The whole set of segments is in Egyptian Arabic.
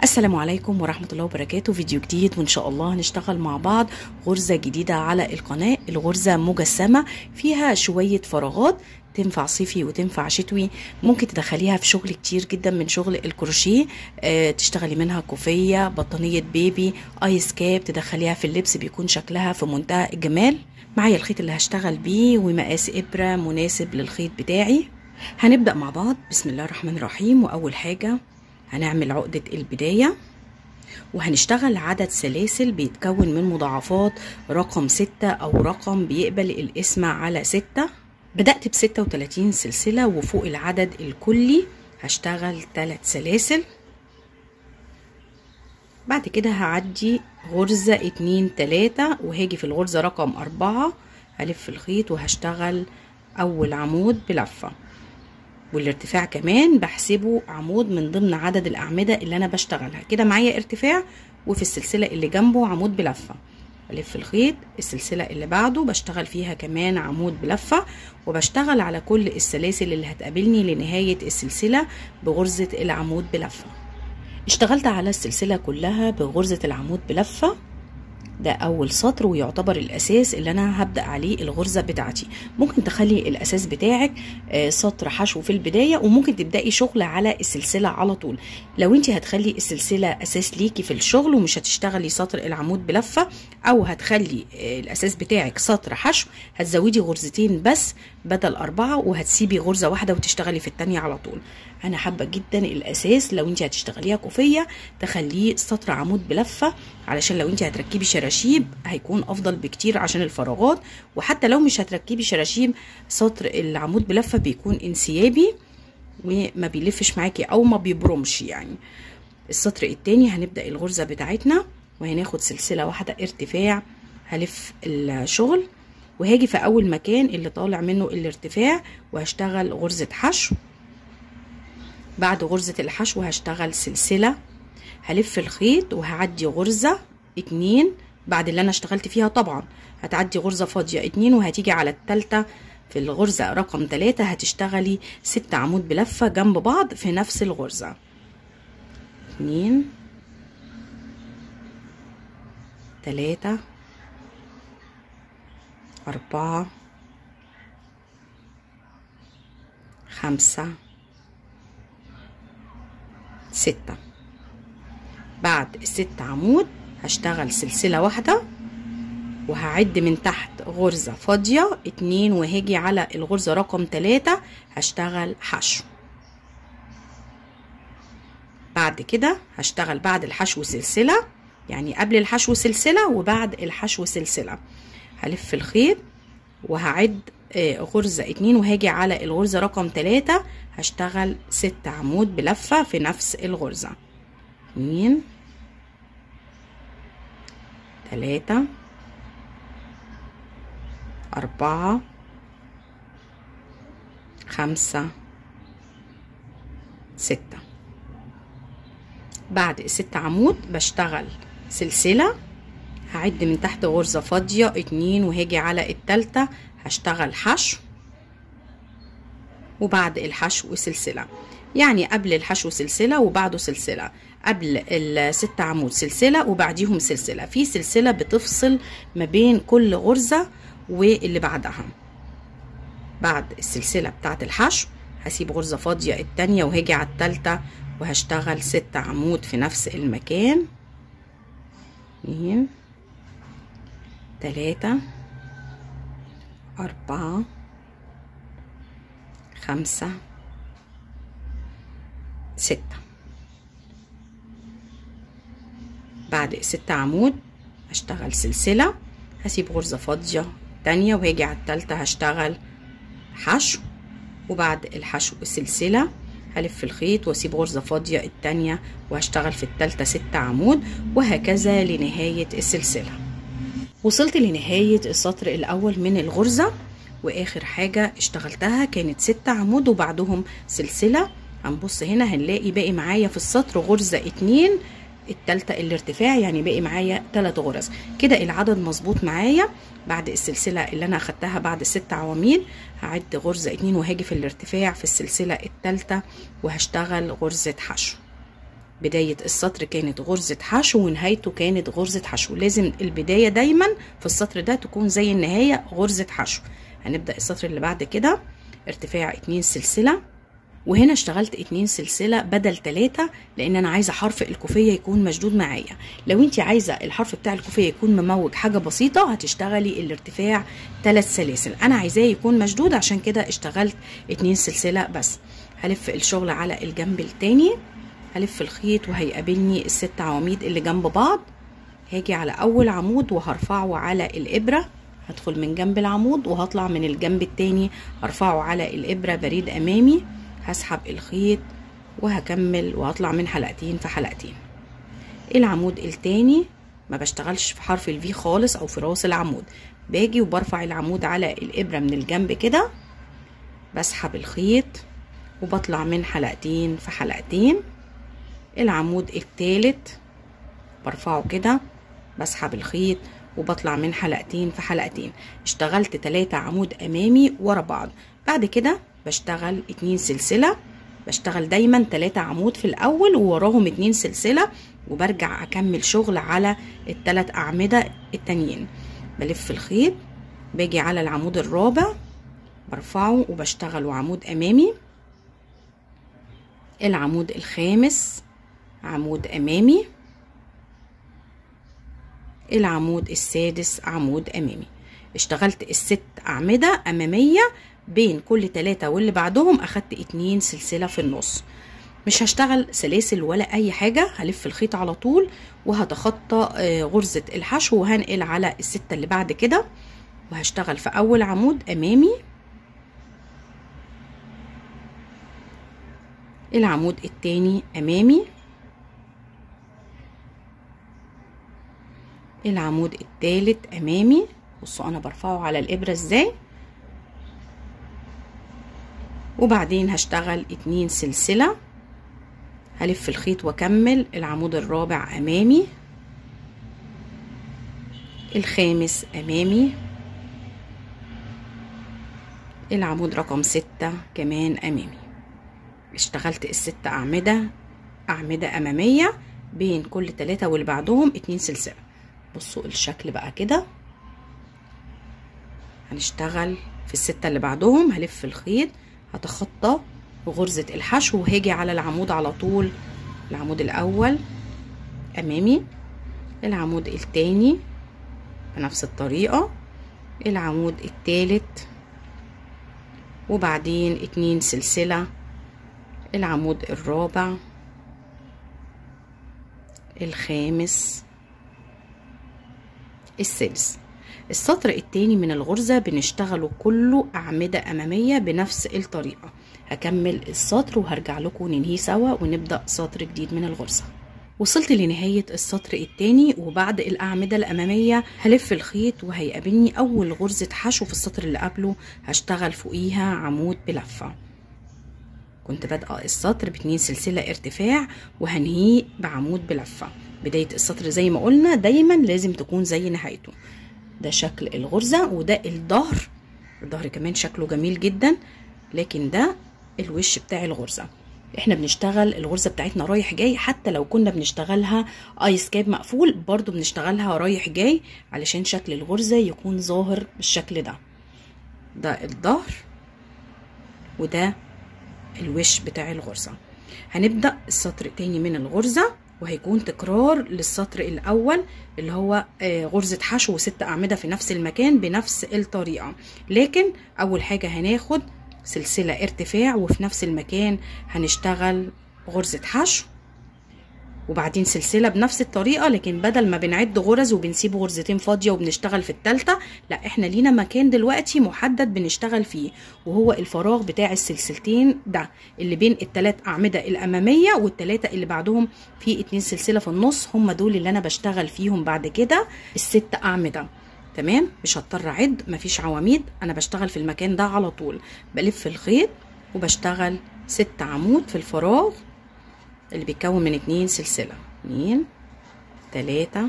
السلام عليكم ورحمة الله وبركاته فيديو جديد وإن شاء الله هنشتغل مع بعض غرزة جديدة على القناة الغرزة مجسمة فيها شوية فراغات تنفع صيفي وتنفع شتوي ممكن تدخليها في شغل كتير جدا من شغل الكروشيه آه تشتغلي منها كوفية بطانية بيبي ايس كاب تدخليها في اللبس بيكون شكلها في منتهى الجمال معايا الخيط اللي هشتغل بيه ومقاس ابرة مناسب للخيط بتاعي هنبدأ مع بعض بسم الله الرحمن الرحيم وأول حاجة هنعمل عقدة البداية وهنشتغل عدد سلاسل بيتكون من مضاعفات رقم ستة أو رقم بيقبل الاسم على ستة بدأت بستة وتلاتين سلسلة وفوق العدد الكلي هشتغل تلات سلاسل بعد كده هعدي غرزة اتنين تلاتة وهاجي في الغرزة رقم أربعة هلف الخيط وهشتغل أول عمود بلفة والارتفاع كمان بحسبه عمود من ضمن عدد الأعمدة اللي أنا بشتغلها كده معايا ارتفاع وفي السلسلة اللي جنبه عمود بلفة بلف الخيط السلسلة اللي بعده بشتغل فيها كمان عمود بلفة وبشتغل على كل السلاسل اللي هتقابلني لنهاية السلسلة بغرزة العمود بلفة اشتغلت على السلسلة كلها بغرزة العمود بلفة ده اول سطر ويعتبر الاساس اللي انا هبدا عليه الغرزه بتاعتي ممكن تخلي الاساس بتاعك سطر حشو في البدايه وممكن تبداي شغل على السلسله على طول لو انت هتخلي السلسله اساس ليكي في الشغل ومش هتشتغلي سطر العمود بلفه او هتخلي الاساس بتاعك سطر حشو هتزودي غرزتين بس بدل اربعه وهتسيبي غرزه واحده وتشتغلي في التانيه على طول انا حابه جدا الاساس لو انت هتشتغليها كوفيه تخليه سطر عمود بلفه علشان لو انت هتركبي شراشيب هيكون افضل بكتير عشان الفراغات وحتى لو مش هتركبي شراشيب سطر العمود بلفه بيكون انسيابي وما بيلفش معاكي او ما بيبرمش يعني السطر التاني هنبدا الغرزه بتاعتنا وهناخد سلسله واحده ارتفاع هلف الشغل وهاجي في اول مكان اللي طالع منه الارتفاع وهشتغل غرزه حشو بعد غرزة الحشو هشتغل سلسلة هلف الخيط وهعدي غرزة اتنين بعد اللي انا اشتغلت فيها طبعا هتعدي غرزة فاضية اتنين وهتيجي على التالتة في الغرزة رقم تلاتة هتشتغلي ست عمود بلفة جنب بعض في نفس الغرزة اتنين تلاتة أربعة خمسة ستة بعد الست عمود هشتغل سلسلة واحدة وهعد من تحت غرزة فاضية اتنين وهاجي على الغرزة رقم تلاتة هشتغل حشو بعد كده هشتغل بعد الحشو سلسلة يعني قبل الحشو سلسلة وبعد الحشو سلسلة هلف الخيط وهعد غرزة اتنين وهاجي على الغرزة رقم تلاتة هشتغل ست عمود بلفة في نفس الغرزة اتنين تلاتة أربعة خمسة ستة بعد الست عمود بشتغل سلسلة هعد من تحت غرزة فاضية اتنين وهاجي على التالتة هشتغل حشو وبعد الحشو سلسلة يعني قبل الحشو سلسلة وبعده سلسلة قبل الست عمود سلسلة وبعديهم سلسلة في سلسلة بتفصل ما بين كل غرزة واللي بعدها بعد السلسلة بتاعت الحشو هسيب غرزة فاضية التانية وهاجي على التالتة وهشتغل ست عمود في نفس المكان اتنين تلاتة أربعة خمسة ستة بعد ست عمود هشتغل سلسلة هسيب غرزة فاضية تانية وهاجي على التالتة هشتغل حشو وبعد الحشو سلسلة هلف الخيط واسيب غرزة فاضية التانية وهشتغل في التالتة ست عمود وهكذا لنهاية السلسلة وصلت لنهاية السطر الأول من الغرزة وآخر حاجة اشتغلتها كانت ست عمود وبعدهم سلسلة هنبص هنا هنلاقي باقي معايا في السطر غرزة اتنين التالتة الارتفاع يعني باقي معايا تلات غرز كده العدد مظبوط معايا بعد السلسلة اللي انا اخدتها بعد الست عواميد هعد غرزة اتنين وهاجي في الارتفاع في السلسلة التالتة وهشتغل غرزة حشو بداية السطر كانت غرزة حشو ونهايته كانت غرزة حشو لازم البداية دايما في السطر ده تكون زي النهاية غرزة حشو هنبدأ السطر اللي بعد كده ارتفاع اتنين سلسلة وهنا اشتغلت اتنين سلسلة بدل تلاتة لان انا عايزة حرف الكوفية يكون مشدود معايا لو انت عايزة الحرف بتاع الكوفية يكون مموج حاجة بسيطة هتشتغلي الارتفاع تلات سلاسل انا عايزاه يكون مشدود عشان كده اشتغلت اتنين سلسلة بس هلف الشغل على الجنب التاني هلف الخيط وهيقابلني الست عواميد اللي جنب بعض هاجي على اول عمود وهرفعه على الابرة هدخل من جنب العمود وهطلع من الجنب التاني هرفعه على الابرة بريد امامي هسحب الخيط وهكمل وهطلع من حلقتين في حلقتين العمود التاني ما بشتغلش في حرف الفي خالص او في راس العمود باجي وبرفع العمود على الابرة من الجنب كده بسحب الخيط وبطلع من حلقتين في حلقتين العمود التالت برفعه كده بسحب الخيط وبطلع من حلقتين في حلقتين اشتغلت تلاتة عمود امامي ورا بعض بعد كده بشتغل اتنين سلسلة بشتغل دايما تلاتة عمود في الاول ووراهم اتنين سلسلة وبرجع اكمل شغل على التلات اعمدة التانيين بلف الخيط باجي على العمود الرابع برفعه وبشتغل عمود امامي العمود الخامس عمود امامي العمود السادس عمود امامي اشتغلت الست اعمدة امامية بين كل تلاتة واللي بعدهم اخدت اتنين سلسلة في النص مش هشتغل سلاسل ولا اي حاجة هلف الخيط على طول وهتخطى غرزة الحشو وهنقل على الستة اللي بعد كده وهشتغل في اول عمود امامي العمود التاني امامي العمود التالت امامي بصوا انا برفعه على الابرة ازاي وبعدين هشتغل اتنين سلسلة هلف الخيط واكمل العمود الرابع امامي الخامس امامي العمود رقم ستة كمان امامي اشتغلت الست اعمدة اعمدة امامية بين كل تلاتة واللي بعدهم اتنين سلسلة بصوا الشكل بقى كده هنشتغل في الستة اللي بعدهم هلف الخيط هتخطى غرزة الحشو وهاجي على العمود على طول العمود الأول أمامي العمود التاني بنفس الطريقة العمود التالت وبعدين اتنين سلسلة العمود الرابع الخامس السادس السطر التاني من الغرزة بنشتغله كله أعمدة أمامية بنفس الطريقة هكمل السطر وهرجع لكم ننهيه سوا ونبدأ سطر جديد من الغرزة وصلت لنهاية السطر التاني وبعد الأعمدة الأمامية هلف الخيط وهيقابلني أول غرزة حشو في السطر اللي قبله هشتغل فوقيها عمود بلفة كنت بادئه السطر باتنين سلسلة ارتفاع وهنهيه بعمود بلفة بداية السطر زي ما قلنا دايما لازم تكون زي نهايته ده شكل الغرزة وده الظهر الظهر كمان شكله جميل جدا لكن ده الوش بتاع الغرزة احنا بنشتغل الغرزة بتاعتنا رايح جاي حتى لو كنا بنشتغلها ايس كاب مقفول برضو بنشتغلها رايح جاي علشان شكل الغرزة يكون ظاهر بالشكل ده ده الظهر وده الوش بتاع الغرزة هنبدأ السطر التاني من الغرزة وهيكون تكرار للسطر الأول اللي هو غرزة حشو وست أعمدة في نفس المكان بنفس الطريقة لكن أول حاجة هناخد سلسلة ارتفاع وفي نفس المكان هنشتغل غرزة حشو وبعدين سلسلة بنفس الطريقة لكن بدل ما بنعد غرز وبنسيب غرزتين فاضية وبنشتغل في التالتة لا احنا لينا مكان دلوقتي محدد بنشتغل فيه وهو الفراغ بتاع السلسلتين ده اللي بين التلات أعمدة الأمامية والتلاتة اللي بعدهم في اتنين سلسلة في النص هم دول اللي أنا بشتغل فيهم بعد كده الست أعمدة تمام مش هضطر اعد مفيش عواميد انا بشتغل في المكان ده على طول بلف الخيط وبشتغل ست عمود في الفراغ اللي بيتكون من اتنين سلسلة اتنين تلاتة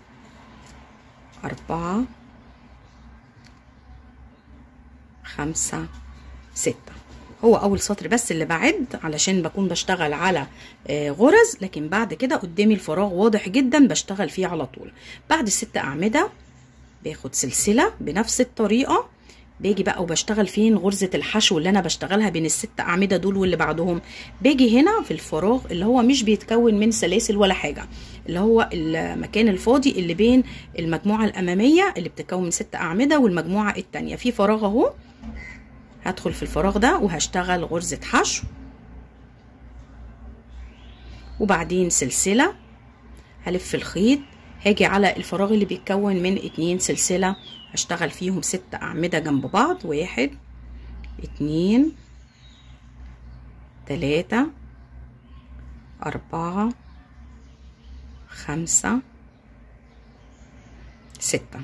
أربعة خمسة ستة هو اول سطر بس اللي بعد علشان بكون بشتغل على غرز لكن بعد كده قدامي الفراغ واضح جدا بشتغل فيه على طول بعد الست اعمده باخد سلسله بنفس الطريقه باجي بقى وبشتغل فين غرزة الحشو اللي انا بشتغلها بين الست اعمدة دول واللي بعدهم باجي هنا في الفراغ اللي هو مش بيتكون من سلاسل ولا حاجة اللي هو المكان الفاضي اللي بين المجموعة الامامية اللي بتتكون من ست اعمدة والمجموعة التانية في فراغ اهو هدخل في الفراغ ده وهشتغل غرزة حشو وبعدين سلسلة هلف الخيط هاجي على الفراغ اللي بيتكون من اتنين سلسلة هشتغل فيهم ست أعمدة جنب بعض واحد اتنين تلاتة أربعة خمسة ستة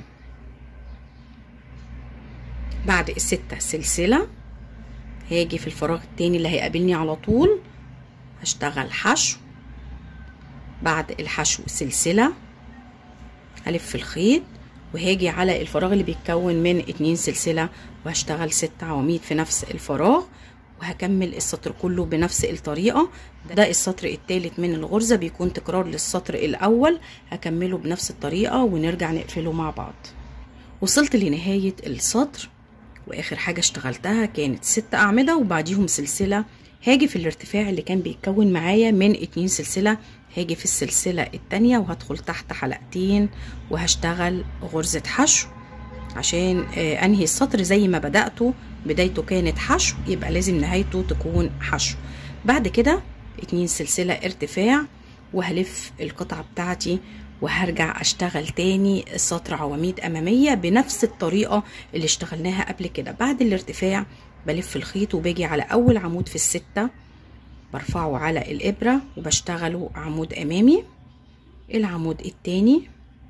بعد الستة سلسلة هاجي في الفراغ التاني اللي هيقابلني على طول هشتغل حشو بعد الحشو سلسلة هلف الخيط وهاجي على الفراغ اللي بيتكون من اتنين سلسلة وهشتغل ست عواميد في نفس الفراغ وهكمل السطر كله بنفس الطريقة ده السطر التالت من الغرزة بيكون تكرار للسطر الأول هكمله بنفس الطريقة ونرجع نقفله مع بعض وصلت لنهاية السطر واخر حاجة اشتغلتها كانت ست اعمدة وبعديهم سلسلة هاجي في الارتفاع اللي كان بيتكون معايا من اتنين سلسلة هاجي في السلسلة التانية وهدخل تحت حلقتين وهشتغل غرزة حشو عشان آه انهي السطر زي ما بدأته بدايته كانت حشو يبقى لازم نهايته تكون حشو بعد كده اتنين سلسلة ارتفاع وهلف القطعة بتاعتي وهرجع اشتغل تاني سطر عواميد امامية بنفس الطريقة اللي اشتغلناها قبل كده بعد الارتفاع بلف الخيط وباجي على اول عمود في الستة برفعه على الابرة وبشتغله عمود امامي العمود التاني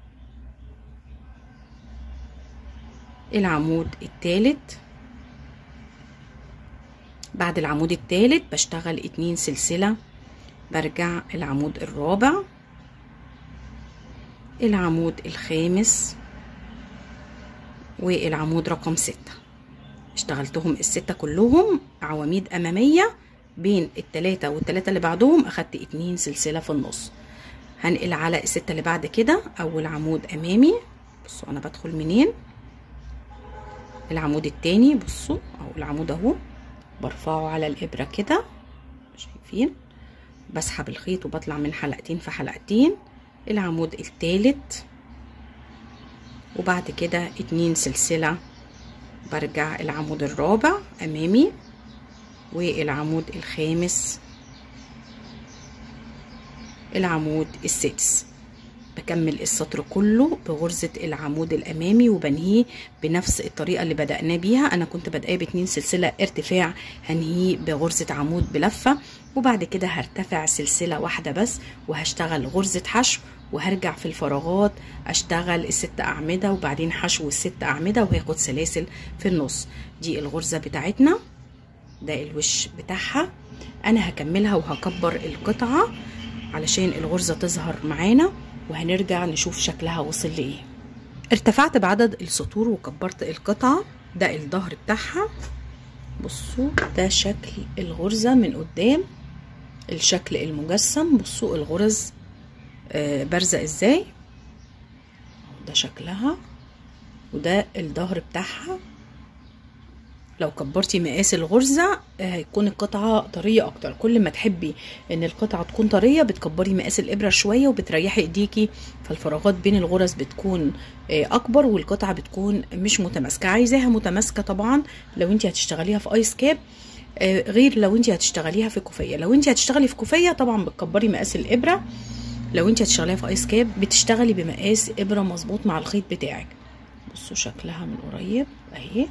العمود التالت بعد العمود التالت بشتغل اتنين سلسلة برجع العمود الرابع العمود الخامس والعمود رقم ستة اشتغلتهم الستة كلهم عواميد أمامية بين التلاتة والتلاتة اللي بعدهم أخدت اتنين سلسلة في النص هنقل على الستة اللي بعد كده أول عمود أمامي بصوا أنا بدخل منين العمود التاني بصوا أهو العمود أهو برفعه على الإبرة كده شايفين بسحب الخيط وبطلع من حلقتين في حلقتين العمود التالت وبعد كده اتنين سلسلة برجع العمود الرابع امامي والعمود الخامس العمود السادس بكمل السطر كله بغرزة العمود الامامي وبنهيه بنفس الطريقة اللي بدأنا بيها انا كنت بادئه باتنين سلسلة ارتفاع هنهيه بغرزة عمود بلفة وبعد كده هرتفع سلسلة واحدة بس وهشتغل غرزة حشو وهرجع في الفراغات اشتغل الست اعمدة وبعدين حشو الست اعمدة وهاخد سلاسل في النص دي الغرزة بتاعتنا ده الوش بتاعها انا هكملها وهكبر القطعة علشان الغرزة تظهر معانا وهنرجع نشوف شكلها وصل لايه ارتفعت بعدد السطور وكبرت القطعة ده الظهر بتاعها بصوا ده شكل الغرزة من قدام الشكل المجسم بصوا الغرز آه بارزة ازاي ده شكلها وده الظهر بتاعها لو كبرتي مقاس الغرزة هيكون القطعة طرية اكتر كل ما تحبي ان القطعة تكون طرية بتكبري مقاس الابرة شوية وبتريحي ايديكي فالفراغات بين الغرز بتكون اكبر والقطعة بتكون مش متماسكة عايزاها متماسكة طبعا لو انت هتشتغليها في ايس كاب غير لو انت هتشتغليها في كوفية لو انت هتشتغلي في كوفية طبعا بتكبري مقاس الابرة لو انت هتشتغليها في ايس كاب بتشتغلي بمقاس ابرة مظبوط مع الخيط بتاعك بصوا شكلها من قريب اهي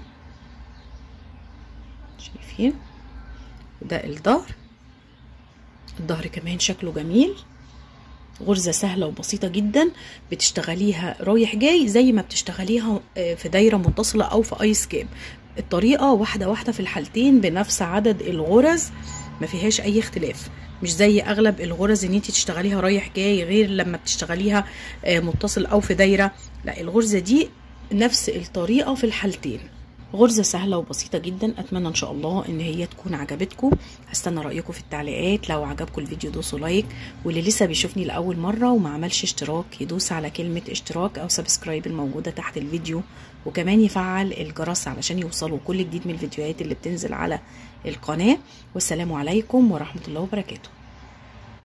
شايفين ده الظهر الظهر كمان شكله جميل غرزة سهلة وبسيطة جدا بتشتغليها رايح جاي زي ما بتشتغليها في دايرة متصلة أو في أيس كاب الطريقة واحدة واحدة في الحالتين بنفس عدد الغرز ما فيهاش أي اختلاف مش زي أغلب الغرز إن انتي تشتغليها رايح جاي غير لما بتشتغليها متصل أو في دايرة لا الغرزة دي نفس الطريقة في الحالتين غرزة سهلة وبسيطة جدا اتمنى ان شاء الله ان هي تكون عجبتكم هستنى رأيكم في التعليقات لو عجبكم الفيديو دوسوا لايك واللي لسه بيشوفني لأول مرة وما عملش اشتراك يدوس على كلمة اشتراك او سبسكرايب الموجودة تحت الفيديو وكمان يفعل الجرس علشان يوصلوا كل جديد من الفيديوهات اللي بتنزل على القناة والسلام عليكم ورحمة الله وبركاته